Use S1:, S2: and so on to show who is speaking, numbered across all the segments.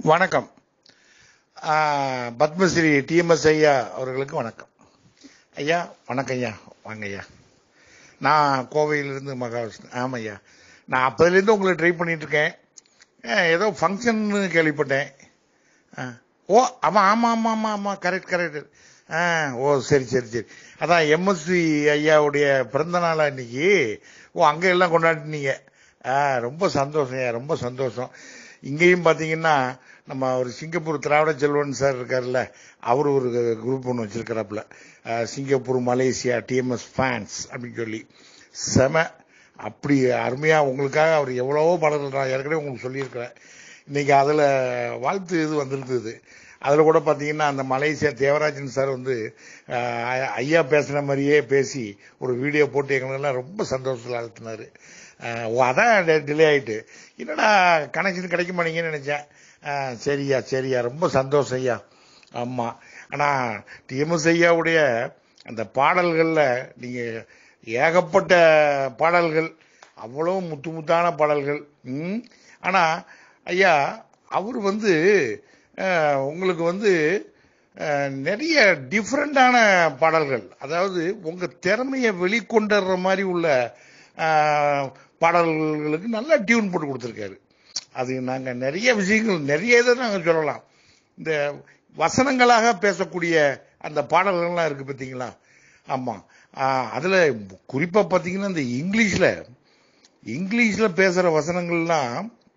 S1: வணக்கம் ஆ, பத்மஸ்ரீ டிஎம்எஸ் ஐயா அவர்களுக்கு வணக்கம் ஐயா வணக்கம் ஐயா வாங்க ஐயா நான் கோவையிலிருந்து மகாவிஷ்ணு ஆமாம் ஐயா நான் அப்போதுலேருந்து உங்களை ட்ரை பண்ணிட்டு இருக்கேன் ஆ, ஏதோ ஃபங்க்ஷன் கேள்விப்பட்டேன் ஆ. ஓ ஆமாம் ஆமாம் ஆமாம் ஆமாம் ஆமாம் கரெக்ட் கரெக்ட் ஆ ஓ சரி சரி சரி அதான் எம்எஸ்வி ஐயாவுடைய பிறந்த நாளா இன்னைக்கு ஓ அங்கே எல்லாம் கொண்டாடினீங்க ஆ ரொம்ப சந்தோஷம் ஐயா ரொம்ப சந்தோஷம் இங்கேயும் பார்த்தீங்கன்னா நம்ம ஒரு சிங்கப்பூர் திராவிட செல்வன் சார் இருக்கார்ல அவர் ஒரு குரூப் ஒன்று வச்சிருக்கிறாப்புல ஆ, சிங்கப்பூர் மலேசியா டிஎம்எஸ் ஃபேன்ஸ் அப்படின்னு சொல்லி செம அப்படி அருமையா உங்களுக்காக அவர் எவ்வளவோ பாடல்கள் நான் ஏற்கனவே உங்களுக்கு சொல்லியிருக்கிறேன் இன்னைக்கு அதுல வாழ்த்து இது வந்திருந்தது அதுல கூட பாத்தீங்கன்னா அந்த மலேசியா தேவராஜன் சார் வந்து ஆஹ், ஐயா பேசுன மாதிரியே பேசி ஒரு வீடியோ போட்டு எங்களெல்லாம் ரொம்ப சந்தோஷத்தில் அழுத்தினாரு ஆஹ், ஓ அதான் டிலே ஆயிட்டு என்னடா கனெக்ஷன் கிடைக்க மாட்டீங்கன்னு நினைச்சேன் ஆஹ், சரியா சரியா ரொம்ப சந்தோஷம் ஐயா ஆமா ஆனா டிஎம்எஸ் ஐயாவுடைய அந்த பாடல்கள்ல நீங்க ஏகப்பட்ட பாடல்கள் அவ்வளவு முத்து முத்தான பாடல்கள் ம். ஆனா ஐயா அவர் வந்து அஹ், உங்களுக்கு வந்து அஹ், நிறைய டிஃப்ரெண்டான பாடல்கள் அதாவது உங்க திறமையை வெளிக்கொண்டுற மாதிரி உள்ள அஹ், பாடல்களுக்கு நல்லா டியூன் போட்டு கொடுத்துருக்காரு அது நாங்க நிறைய விஷயங்கள் நிறைய இதை நாங்க சொல்லலாம் இந்த வசனங்களாக பேசக்கூடிய அந்த பாடல்கள்லாம் இருக்கு பார்த்தீங்களா ஆமா ஆஹ் அதுல குறிப்பா பாத்தீங்கன்னா இந்த இங்கிலீஷ்ல இங்கிலீஷ்ல பேசுற வசனங்கள்லாம்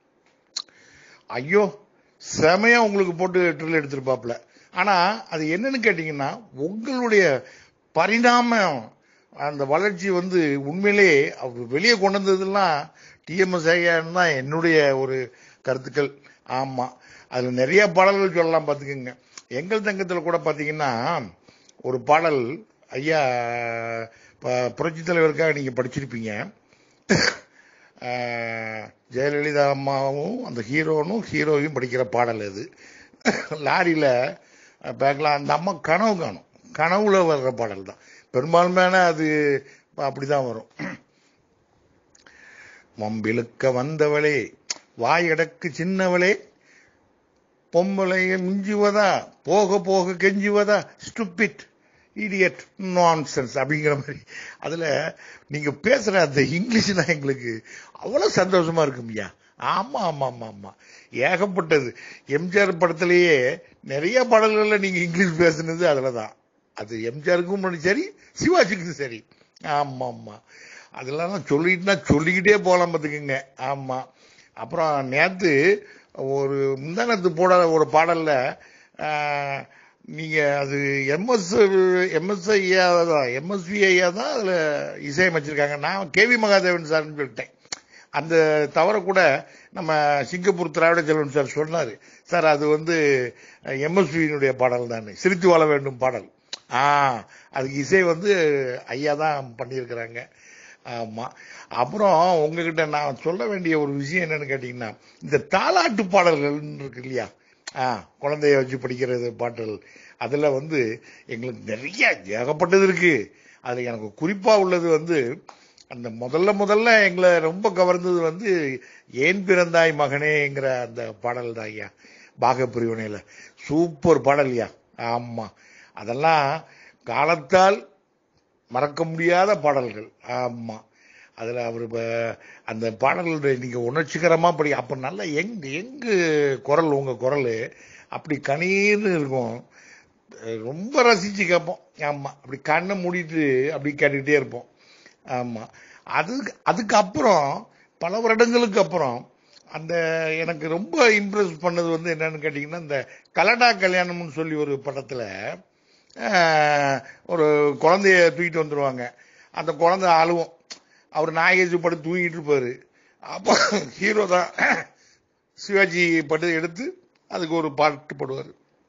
S1: ஐயோ செமையா உங்களுக்கு போட்டு ட்ரில் எடுத்திருப்பாப்ல ஆனா அது என்னன்னு கேட்டீங்கன்னா உங்களுடைய பரிணாமம் அந்த வளர்ச்சி வந்து உண்மையிலே அவர் வெளியே கொண்டு வந்ததெல்லாம் டிஎம்எஸ் ஐயான்னு தான் என்னுடைய ஒரு கருத்துக்கள் ஆமா அதுல நிறைய பாடல்கள் சொல்லலாம் பாத்துக்கோங்க எங்கள் தங்கத்துல கூட பாத்தீங்கன்னா ஒரு பாடல் ஐயா ப- புரட்சித் தலைவருக்காக நீங்க படிச்சிருப்பீங்க ஆஹ், ஜெயலலிதா அம்மாவும் அந்த ஹீரோனும் ஹீரோயும் படிக்கிற பாடல் அது லாரியில பேக்ல அந்த அம்மா கனவு காணும் கனவுல வர்ற பாடல் தான் பெரும்பான்மையான அது அப்படிதான் வரும் மம்பிழுக்க வந்தவளே வாயடக்கு சின்னவளே பொம்பளைய மிஞ்சுவதா போக போக கெஞ்சுவதா ஸ்டூபிட் இடியட் நான்சென்ஸ் அப்படிங்கிற மாதிரி அதுல நீங்க பேசுற அந்த இங்கிலீஷ் தான் எங்களுக்கு அவ்வளவு சந்தோஷமா இருக்கும் ஐயா ஆமா ஆமா ஆமா ஆமா ஏகப்பட்டது எம்ஜிஆர் படத்திலேயே நிறைய பாடல்கள்ல நீங்க இங்கிலீஷ் பேசுனது அதுலதான் அது எம்ஜிஆருக்கும் சரி சிவாஜிக்கும் சரி ஆமா ஆமா அதெல்லாம் நான் சொல்லிட்டுனா சொல்லிக்கிட்டே போலாம் பார்த்துக்குங்க ஆமா அப்புறம் நேத்து ஒரு முந்தானத்து போட ஒரு பாடல்ல ஆஹ், நீங்க அது எம்எஸ் எம்எஸ் ஐயா தான் எம்எஸ்வி ஐயா தான் அதுல இசையமைச்சிருக்காங்க நான் கேவி மகாதேவன் சார்னு சொல்லிட்டேன் அந்த தவற கூட நம்ம சிங்கப்பூர் திராவிட செல்வன் சார் சொன்னாரு சார் அது வந்து எம்எஸ்வியினுடைய பாடல் தான் சிரித்து வாழ வேண்டும் பாடல் ஆ அதுக்கு இசை வந்து ஐயா தான் பண்ணியிருக்கிறாங்க ஆமா அப்புறம் உங்ககிட்ட நான் சொல்ல வேண்டிய ஒரு விஷயம் என்னன்னு கேட்டீங்கன்னா இந்த தாலாட்டு பாடல்கள் இருக்கு இல்லையா ஆ குழந்தைய வச்சு படிக்கிறது பாடல் அதுல வந்து எங்களுக்கு நிறைய ஏகப்பட்டது இருக்கு அதுல எனக்கு குறிப்பா உள்ளது வந்து அந்த முதல்ல முதல்ல எங்களை ரொம்ப கவர்ந்தது வந்து ஏன் பிறந்தாய் மகனேங்கிற அந்த பாடல் தான் ஐயா பாக பிரிவினையில சூப்பர் பாடல் ஐயா ஆமா அதெல்லாம் காலத்தால் மறக்க முடியாத பாடல்கள் ஆமா அதுல அவர் அந்த பாடல்களுடைய நீங்க உணர்ச்சிகரமா படி அப்ப நல்ல எங்க எங்கு குரல் உங்க குரல் அப்படி கணீர்னு இருக்கும் அஹ் ரொம்ப ரசிச்சு கேட்போம் ஆமா அப்படி கண்ணை மூடிட்டு அப்படி கேட்டுக்கிட்டே இருப்போம் ஆமா அது அதுக்கப்புறம் பல வருடங்களுக்கு அப்புறம் அந்த எனக்கு ரொம்ப இம்ப்ரெஸ் பண்ணது வந்து என்னன்னு கேட்டீங்கன்னா இந்த கலடா கல்யாணம்னு சொல்லி ஒரு படத்துல ஆஹ், ஒரு குழந்தைய தூக்கிட்டு வந்துருவாங்க அந்த குழந்தை அழுவும் அவர் நாகேஷ் படுத்து தூங்கிட்டு இருப்பாரு அப்போ ஹீரோ தான் சிவாஜி பட்டு எடுத்து அதுக்கு ஒரு பாட்டு போடுவார்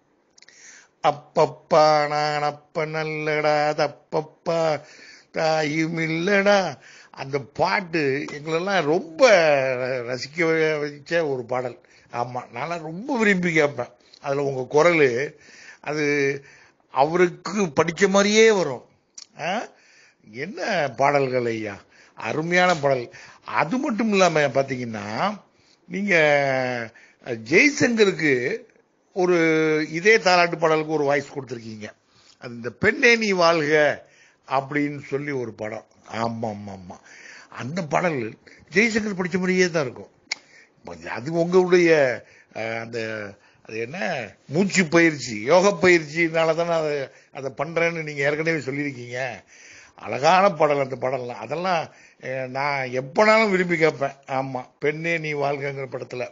S1: அப்பப்பா நான் அப்ப நல்லடா தப்பப்பா தாயும் இல்லடா அந்த பாட்டு எங்களெல்லாம் ரொம்ப ரசிக்க வச்ச ஒரு பாடல் ஆமா நான் ரொம்ப விரும்பி கேட்பேன் அதுல உங்க குரல் அது அவருக்கு படிச்ச மாதிரியே வரும் ஆ? என்ன பாடல்கள் ஐயா அருமையான பாடல் அது மட்டும் இல்லாம பாத்தீங்கன்னா நீங்க அஹ், ஜெய்சங்கருக்கு ஒரு இதே தாலாட்டு பாடலுக்கு ஒரு வாய்ஸ் கொடுத்துருக்கீங்க அது இந்த பெண்ணே நீ வாழ்க அப்படின்னு சொல்லி ஒரு படம் ஆமா ஆமா ஆமா அந்த பாடல் ஜெய்சங்கர் படிச்ச மாதிரியே தான் இருக்கும் அது உங்களுடைய அஹ், அந்த அது என்ன மூச்சு பயிற்சி யோக பயிற்சினால தானே அதை அதை பண்றேன்னு நீங்க ஏற்கனவே சொல்லியிருக்கீங்க அழகான பாடல் அந்த பாடல்லாம் அதெல்லாம் அஹ், நான் எப்பனாலும் விரும்பி கேட்பேன் ஆமா பெண்ணே நீ வாழ்கங்கிற படத்துல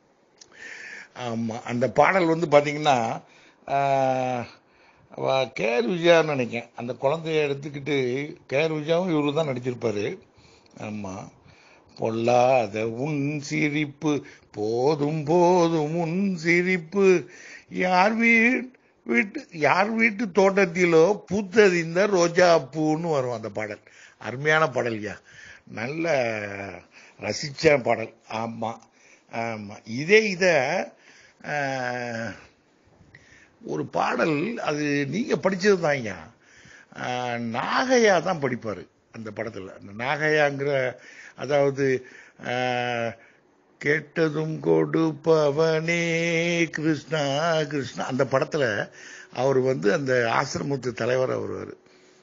S1: ஆமா அந்த பாடல் வந்து பாத்தீங்கன்னா ஆஹ், அவ கேஆர் விஜயான்னு நினைக்கிறேன் அந்த குழந்தைய எடுத்துக்கிட்டு கேஆர் விஜயாவும் இவரு தான் நடிச்சிருப்பாரு ஆமா பொல்லாத உன் சிரிப்பு போதும் போதும் உன் சிரிப்பு யார் வீட் வீட்டு யார் வீட்டு தோட்டத்திலோ பூத்தது இந்த ரோஜா பூன்னு வரும் அந்த பாடல் அருமையான பாடல்யா நல்ல ரசிச்ச பாடல் ஆமா ஆமா இதே இத ஆஹ், ஒரு பாடல் அது நீங்க படிச்சது தாங்க நாகையா தான் படிப்பாரு அந்த படத்துல அந்த நாகையாங்கிற அதாவது ஆஹ், கேட்டதும் கொடுப்பவனே கிருஷ்ணா கிருஷ்ணா அந்த படத்துல அவர் வந்து அந்த ஆசிரமத்து தலைவர் வருவார்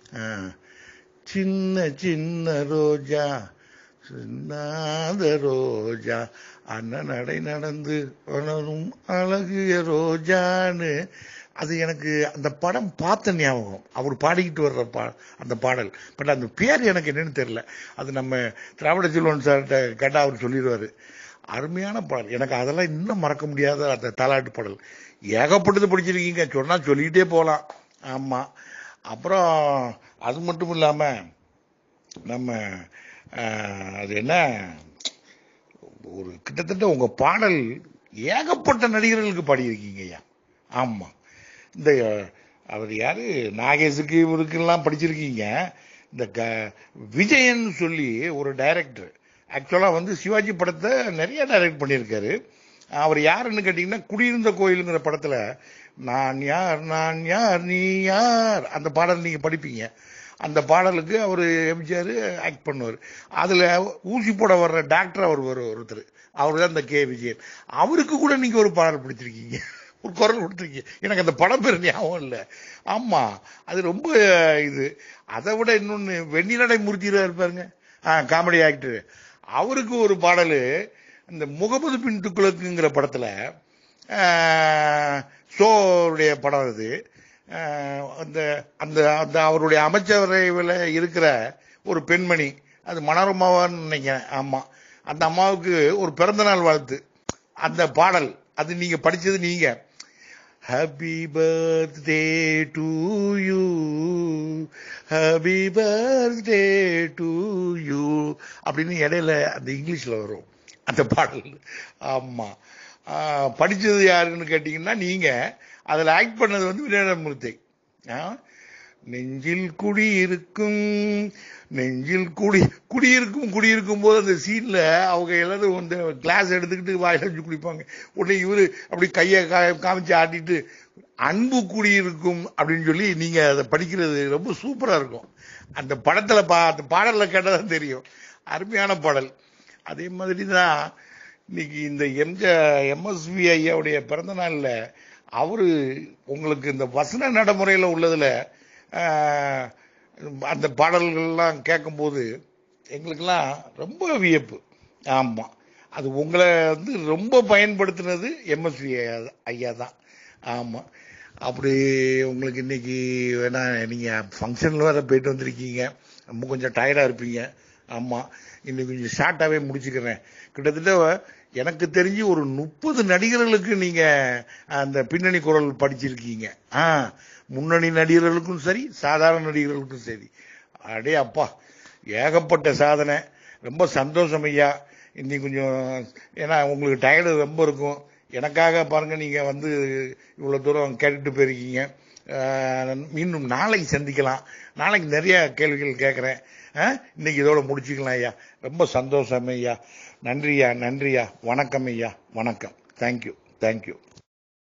S1: சின்ன சின்ன ரோஜா சின்னாத ரோஜா அண்ணன் நடை நடந்து வளரும் அழகிய ரோஜான்னு அது எனக்கு அந்த படம் பார்த்த ஞாபகம் அவர் பாடிக்கிட்டு வர்ற பா அந்த பாடல் பட் அந்த பேர் எனக்கு என்னன்னு தெரியல அது நம்ம திராவிட செல்வன் சார்கிட்ட கேட்டால் அவர் சொல்லிடுவாரு அருமையான பாடல் எனக்கு அதெல்லாம் இன்னும் மறக்க முடியாத அந்த தாலாட்டு பாடல் ஏகப்பட்டது படிச்சிருக்கீங்க சொன்னா சொல்லிக்கிட்டே போகலாம் ஆமா அப்புறம் அது மட்டும் இல்லாம நம்ம ஆஹ், அது என்ன ஒரு கிட்டத்தட்ட உங்க பாடல் ஏகப்பட்ட நடிகர்களுக்கு பாடியிருக்கீங்க ஐயா ஆமா இந்த அஹ், அவர் யாரு நாகேஷுக்கு இவருக்கெல்லாம் படிச்சிருக்கீங்க இந்த க- விஜயன் சொல்லி ஒரு டைரக்டர் ஆக்சுவலா வந்து சிவாஜி படத்தை நிறைய டைரக்ட் பண்ணியிருக்காரு அவர் யாருன்னு கேட்டீங்கன்னா குடியிருந்த கோயிலுங்கிற படத்துல நான் யார் நான் யார் நீ யார் அந்த பாடல் நீங்க படிப்பீங்க அந்த பாடலுக்கு அவர் எம்ஜிஆர் ஆக்ட் பண்ணுவார் அதுல ஊசி போட வர்ற டாக்டர் அவர் ஒரு ஒருத்தர் அவர் தான் இந்த கே விஜயன் அவருக்கு கூட நீங்க ஒரு பாடல் பிடிச்சிருக்கீங்க ஒரு குரல் கொடுத்துருக்கீங்க எனக்கு அந்த படம் பேர் ஞாபகம் இல்லை ஆமா அது ரொம்ப இது அதை விட இன்னொன்னு வெண்ணிலடை மூர்த்தியில இருப்பாருங்க காமெடி ஆக்டர் அவருக்கு ஒரு பாடல் இந்த முகமது பின் துக்குலக்குங்கிற படத்துல ஷோடைய படம் அது ஆஹ் அந்த அந்த அந்த அவருடைய அமைச்சரவையில் இருக்கிற ஒரு பெண்மணி அது மனோரமாவான்னு நினைக்கிறேன் ஆமா அந்த அம்மாவுக்கு ஒரு பிறந்த நாள் வாழ்த்து அந்த பாடல் அது நீங்க படிச்சது நீங்க happy birthday to you happy birthday to you அப்படின்னு இடையில அந்த இங்கிலீஷ்ல வரும் அந்த பாடல் ஆமா ஆஹ் படிச்சது யாருன்னு கேட்டீங்கன்னா நீங்க அதுல ஆக்ட் பண்ணது வந்து வினோதமூர்த்தி ஆ? நெஞ்சில் குடியிருக்கும் நெஞ்சில் குடி குடியிருக்கும் குடியிருக்கும் போது அந்த சீன்ல அவங்க எல்லாரும் வந்து கிளாஸ் எடுத்துக்கிட்டு வாயில வச்சு குடிப்பாங்க உடனே இவரு அப்படி கையை கா- காமிச்சு ஆட்டிட்டு அன்பு குடியிருக்கும் அப்படின்னு சொல்லி நீங்க அதை படிக்கிறது ரொம்ப சூப்பரா இருக்கும் அந்த படத்துல பா அந்த பாடல்ல கேட்டதான் தெரியும் அருமையான பாடல் அதே மாதிரி தான் இன்னைக்கு இந்த எம்ஜ எம்எஸ்வி ஐயாவுடைய பிறந்த நாள்ல அவரு உங்களுக்கு இந்த வசன நடைமுறையில உள்ளதுல ஆஹ், அந்த பாடல்கள்லாம் கேட்கும்போது எங்களுக்கெல்லாம் ரொம்ப வியப்பு ஆமா அது உங்களை வந்து ரொம்ப பயன்படுத்தினது எம்எஸ்வி ஐயா தான் ஆமா அப்படி உங்களுக்கு இன்னைக்கு வேணா நீங்க ஃபங்க்ஷன்ல வேற போயிட்டு வந்திருக்கீங்க ரொம்ப கொஞ்சம் டயர்டா இருப்பீங்க ஆமா இன்னைக்கு கொஞ்சம் ஷார்ட்டாவே முடிச்சுக்கிறேன் கிட்டத்தட்ட எனக்கு தெரிஞ்சு ஒரு முப்பது நடிகர்களுக்கு நீங்க அந்த பின்னணி குரல் படிச்சிருக்கீங்க ஆ முன்னணி நடிகர்களுக்கும் சரி சாதாரண நடிகர்களுக்கும் சரி அடே அப்பா ஏகப்பட்ட சாதனை ரொம்ப சந்தோஷம் ஐயா இன்னைக்கு கொஞ்சம் ஏன்னா உங்களுக்கு டயர்டு ரொம்ப இருக்கும் எனக்காக பாருங்க நீங்க வந்து இவ்வளவு தூரம் கேட்டுட்டு போயிருக்கீங்க ஆஹ், மீண்டும் நாளைக்கு சந்திக்கலாம் நாளைக்கு நிறைய கேள்விகள் கேட்கிறேன் ஆஹ், இன்னைக்கு இதோட முடிச்சுக்கலாம் ஐயா ரொம்ப சந்தோஷம் ஐயா நன்றியா நன்றியா வணக்கம் ஐயா வணக்கம் தேங்க்யூ தேங்க்யூ